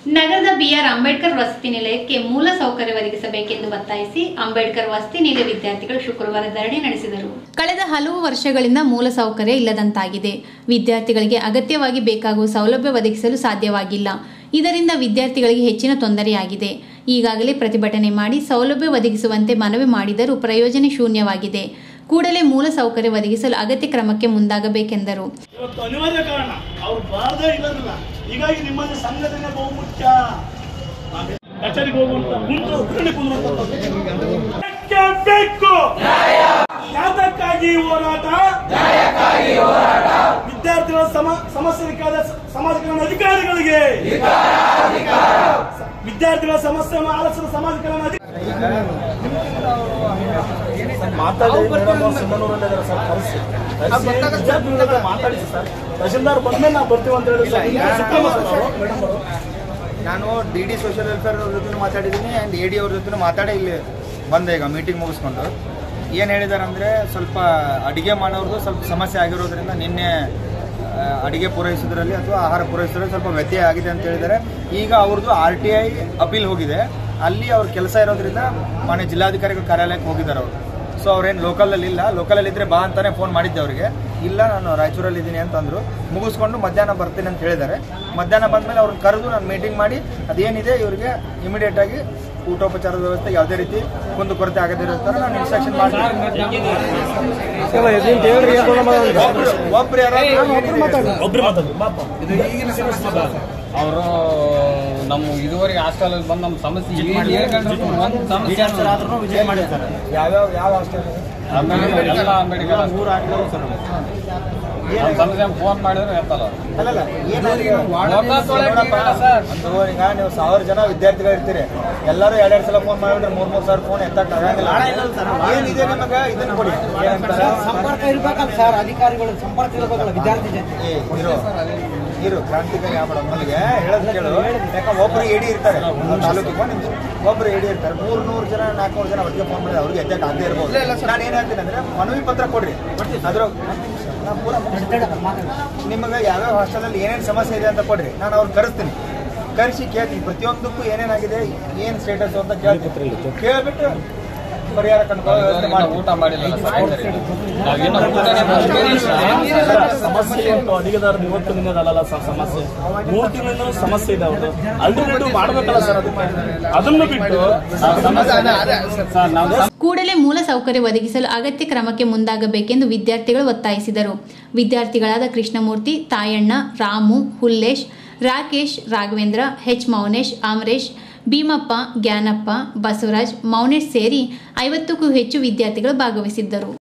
ನಗರದ ಬಿಆರ್ ಅಂಬೇಡ್ಕರ್ ವಸತಿ ನಿಲಯಕ್ಕೆ ಮೂಲ ಸೌಕರ್ಯ ಒದಗಿಸಬೇಕೆಂದು ಒತ್ತಾಯಿಸಿ ಅಂಬೇಡ್ಕರ್ ವಸತಿ ನಿಲಯ ವಿದ್ಯಾರ್ಥಿಗಳು ಶುಕ್ರವಾರ ಧರಣಿ ನಡೆಸಿದರು ಕಳೆದ ಹಲವು ವರ್ಷಗಳಿಂದ ಮೂಲ ಸೌಕರ್ಯ ಇಲ್ಲದಂತಾಗಿದೆ ವಿದ್ಯಾರ್ಥಿಗಳಿಗೆ ಅಗತ್ಯವಾಗಿ ಬೇಕಾಗುವ ಸೌಲಭ್ಯ ಒದಗಿಸಲು ಸಾಧ್ಯವಾಗಿಲ್ಲ ಇದರಿಂದ ವಿದ್ಯಾರ್ಥಿಗಳಿಗೆ ಹೆಚ್ಚಿನ ತೊಂದರೆಯಾಗಿದೆ ಈಗಾಗಲೇ ಪ್ರತಿಭಟನೆ ಮಾಡಿ ಸೌಲಭ್ಯ ಒದಗಿಸುವಂತೆ ಮನವಿ ಮಾಡಿದರೂ ಪ್ರಯೋಜನ ಶೂನ್ಯವಾಗಿದೆ ಕೂಡಲೇ ಮೂಲ ಸೌಕರ್ಯ ಒದಗಿಸಲು ಅಗತ್ಯ ಕ್ರಮಕ್ಕೆ ಮುಂದಾಗಬೇಕೆಂದರು ಇವತ್ತು ಅನಿವಾರ್ಯ ಕಾರಣ ಅವ್ರು ಬಾರದೇ ಇಲ್ಲದಿಲ್ಲ ಹೀಗಾಗಿ ನಿಮ್ಮಲ್ಲಿ ಸಂಘಟನೆ ಬಹು ಮುಖ್ಯ ಕಚೇರಿಗೆ ಹೋಗುವಂತ ಕುಂತು ಉಗ್ರಣಿ ಕುಂದುವಂತ ಬೇಕು ಯಾತಕ್ಕಾಗಿ ಈ ಹೋರಾಟ ವಿದ್ಯಾರ್ಥಿಗಳ ಸಮ ಸಮಸ್ಯೆಗಾದ ಸಮಾಜ ಕಲ್ಯಾಣ ಅಧಿಕಾರಿಗಳಿಗೆ ವಿದ್ಯಾರ್ಥಿಗಳ ಸಮಸ್ಯೆಯನ್ನು ಆಲಿಸಲು ಸಮಾಜ ಕಲ್ಯಾಣ ಅಧಿಕಾರಿ ಮಾತಾಡಿ ಮೇಡಮ್ ಅವ್ರು ಸಿಂಧನೂರಲ್ಲಿ ಇದ್ದಾರೆ ಸರ್ ಕರೆಸಿ ಕರೆಸಿ ವಿದ್ಯಾರ್ಥಿಗಳ ಜೊತೆ ಮಾತಾಡಿಸಿ ಸರ್ ತಹಶೀಲ್ದಾರ್ ಬಂದ್ಮೇಲೆ ನಾವು ಬರ್ತೀವಿ ಅಂತ ಹೇಳಿ ಸರ್ ಈಗ ಸಿಕ್ಕಮ್ಮ ಸರ್ ಅವರು ಮೇಡಮ್ ಅವರು ನಾನು ಡಿ ಡಿ ಸೋಷಿಯಲ್ ವೆಲ್ಫೇರ್ ಅವ್ರ ಜೊತೆ ಮಾತಾಡಿದ್ದೀನಿ ಆ್ಯಂಡ್ ಎ ಡಿ ಅವ್ರ ಜೊತೆ ಮಾತಾಡಿ ಇಲ್ಲಿ ಬಂದೆ ಈಗ ಮೀಟಿಂಗ್ ಮುಗಿಸ್ಕೊಂಡು ಏನು ಹೇಳಿದ್ದಾರೆ ಅಂದರೆ ಸ್ವಲ್ಪ ಅಡುಗೆ ಮಾಡೋರ್ದು ಸ್ವಲ್ಪ ಸಮಸ್ಯೆ ಆಗಿರೋದ್ರಿಂದ ನಿನ್ನೆ ಆ, ಅಡುಗೆ ಪೂರೈಸೋದ್ರಲ್ಲಿ ಅಥವಾ ಆಹಾರ ಪೂರೈಸೋದ್ರಲ್ಲಿ ಸ್ವಲ್ಪ ವ್ಯತ್ಯಯ ಆಗಿದೆ ಅಂತ ಹೇಳಿದ್ದಾರೆ ಈಗ ಅವ್ರದ್ದು ಆರ್ ಟಿ ಐ ಅಪೀಲ್ ಹೋಗಿದೆ ಅಲ್ಲಿ ಅವ್ರ ಕೆಲಸ ಇರೋದ್ರಿಂದ ಮನೆ ಜಿಲ್ಲಾಧಿಕಾರಿಗಳ ಕಾರ್ಯಾಲಯಕ್ಕೆ ಹೋಗಿದ್ದಾರೆ ಅವರು ಸೊ ಅವ್ರೇನು ಲೋಕಲಲ್ಲಿ ಇಲ್ಲ ಲೋಕಲಲ್ಲಿ ಇದ್ರೆ ಬಾ ಅಂತಾನೆ ಫೋನ್ ಮಾಡಿದ್ದೆ ಅವರಿಗೆ ಇಲ್ಲ ನಾನು ರಾಯಚೂರಲ್ಲಿ ಇದ್ದೀನಿ ಅಂತಂದ್ರು ಮುಗಿಸ್ಕೊಂಡು ಮಧ್ಯಾಹ್ನ ಬರ್ತೀನಿ ಅಂತ ಹೇಳಿದ್ದಾರೆ ಮಧ್ಯಾಹ್ನ ಬಂದಮೇಲೆ ಅವ್ರನ್ನ ಕರೆದು ನಾನು ಮೀಟಿಂಗ್ ಮಾಡಿ ಅದೇನಿದೆ ಇವರಿಗೆ ಇಮಿಡಿಯೇಟ್ ಆಗಿ ಊಟೋಪಚಾರದ ವ್ಯವಸ್ಥೆ ಯಾವುದೇ ರೀತಿ ಕುಂದು ಕೊರತೆ ಆಗದಿರೋ ಥರ ನಾನು ಇನ್ಸ್ಟ್ರಕ್ಷನ್ ಮಾಡ್ತೀನಿ ಒಬ್ರು- ಒಬ್ರು ಯಾರೋ ಏನಿದೆ? ಒಬ್ರು ಮಾತಾಡಿ ಬಾಪ ಅವರು ನಮ್ಮ ಇದುವರೆಗೆ ಹಾಸ್ಟೆಲ್ ಬಂದು ನಮ್ಮ ಸಮಸ್ಯೆ ಏನ್ ಹೇಳ್ಕೊಂಡ್ರು ಒಂದು ಸಮಸ್ಯೆ ಯಾವ್ಯಾವ ಯಾವ ಹಾಸ್ಟೆಲ್ ಅಂಬೇಡ್ಕರ್ ಎಲ್ಲ ಅಂಬೇಡ್ಕರ್ ಮೂರು ಹಾಸ್ಟೆಲ್ ಸರ್ ನಮ್ಮ ಸಮಸ್ಯೆ ಫೋನ್ ಮಾಡಿದ್ರೆ ಎತ್ತಲ್ಲ ಅವ್ರು. ಅಲ್ಲಲ್ಲ ಏನಾಗಿದೆ ಮುಖ ತೊಳೆಯಕ್ಕೆ ಇಲ್ಲ ಸರ್. ಅಂದ್ರು ಈಗ ನೀವು ಸಾವಿರ ಜನ ವಿದ್ಯಾರ್ಥಿಗಳು ಇರ್ತೀರಿ ಎಲ್ಲರೂ ಎರಡೆರಡು ಸಲ ಫೋನ್ ಮಾಡಿದ್ರೆ ಮೂರ್ ಮೂರ್ ಸಾವಿರ ಫೋನ್ ಎತ್ತಕ್ ಆಗಂಗಿಲ್ಲ ಏನಿದೆ ನಿಮಗೆ ಇದನ್ನ ಕೊಡಿ ಏನಂತಾರೆ ಸಂಪರ್ಕ ಇರ್ಬೇಕಲ್ಲ ಸರ್ ಅಧಿಕಾರಿಗಳು ಸಂಪರ್ಕ ಇರ್ಬೇಕಲ್ಲ ವಿದ್ಯಾರ್ಥಿ ಜೊತೆ ಏ, ಇರು ಇರು ಕ್ರಾಂತಿಕಾರಿ ಆಗ್ಬೇಡ ನಮಗೆ ಹೇಳೋದು ಕೇಳು ಯಾಕಂದ್ರೆ ಒಬ್ರು ಎಡಿ ಇರ್ತಾರೆ ತಾಲೂಕಿಗೆ ಒಂದು ನಿಮಿಷ ಒಬ್ರು ಎಡಿ ಇರ್ತಾರೆ ಮೂರ್ ನೂರು ಜನ ನಾಲ್ಕುನೂರು ಜನ ಒಟ್ಟಿಗೆ ಫೋನ್ ಮಾಡಿದ್ರೆ ಅವ್ರಿಗೆ ಎದ್ದಕ್ಕೆ ಆಗದೆ ಇರ್ಬೋದು ನಾನು ಏನ್ ಹೇಳ್ತೀನಿ ಅಂದ್ರೆ ಮನವಿ ಪತ್ರ ಕೊಡ್ರಿ ಅದ್ರ ನಾನು ಪೂರ ಮುಗಿಸ್ತೀನಿ. ನಿಮಗೆ ಯಾವ್ಯಾವ ಹಾಸ್ಟೆಲಲ್ಲಿ ಏನೇನು ಸಮಸ್ಯೆ ಇದೆ ಅಂತ ಕೊಡ್ರಿ ನಾನು ಅವ್ರು ಕರೆಸ್ತೀನಿ ಕರೆಸಿ ಕೇಳ್ತೀನಿ ಪ್ರತಿಯೊಂದಕ್ಕೂ ಏನೇನಾಗಿದೆ ಏನು ಸ್ಟೇಟಸ್ ಅಂತ ಕೇಳ್ತೀನಿ ಕೇಳ್ಬಿಟ್ಟು ಪರಿಹಾರ ಕಂಡುಕೊಳ್ಳೋ ವ್ಯವಸ್ಥೆ ಇನ್ನು ಮಾಡ್ತೀನಿ ಊಟ ಮಾಡಿಲ್ಲ ಸಾಯ್ತಾರೆ ನಾವಿನ್ನು ಊಟನೇ ಮಾಡಿಲ್ಲ. ಸಮಸ್ಯೆ ಉಂಟು ಅಡಿಗೆದಾರರು ಇವತ್ತು ನಿನ್ನದಲ್ಲ ಸರ್ ಸಮಸ್ಯೆ ಮೂರು ತಿಂಗಳಿಂದ ಸಮಸ್ಯೆ ಇದೆ ಅವ್ರದ್ದು ಅಲ್ಟರ್ನೇಟಿವ್ ಮಾಡ್ಬೇಕಲ್ಲ ಸರ್ ಅದಕ್ಕೆ ಅದನ್ನು ಬಿಟ್ಟು ಸರ್ ನಾವು ಕೂಡಲೇ ಮೂಲ ಸೌಕರ್ಯ ಒದಗಿಸಲು ಅಗತ್ಯ ಕ್ರಮಕ್ಕೆ ಮುಂದಾಗಬೇಕೆಂದು ವಿದ್ಯಾರ್ಥಿಗಳು ಒತ್ತಾಯಿಸಿದರು ವಿದ್ಯಾರ್ಥಿಗಳಾದ ಕೃಷ್ಣಮೂರ್ತಿ ತಾಯಣ್ಣ ರಾಮು ಹುಲ್ಲೇಶ್ ರಾಕೇಶ್ ರಾಘವೇಂದ್ರ ಎಚ್ ಮೌನೇಶ್ ಅಮರೇಶ್ ಭೀಮಪ್ಪ ಜ್ಞಾನಪ್ಪ ಬಸವರಾಜ್ ಮೌನೇಶ್ ಸೇರಿ ಐವತ್ತಕ್ಕೂ ಹೆಚ್ಚು ವಿದ್ಯಾರ್ಥಿಗಳು ಭಾಗವಹಿಸಿದ್ದರು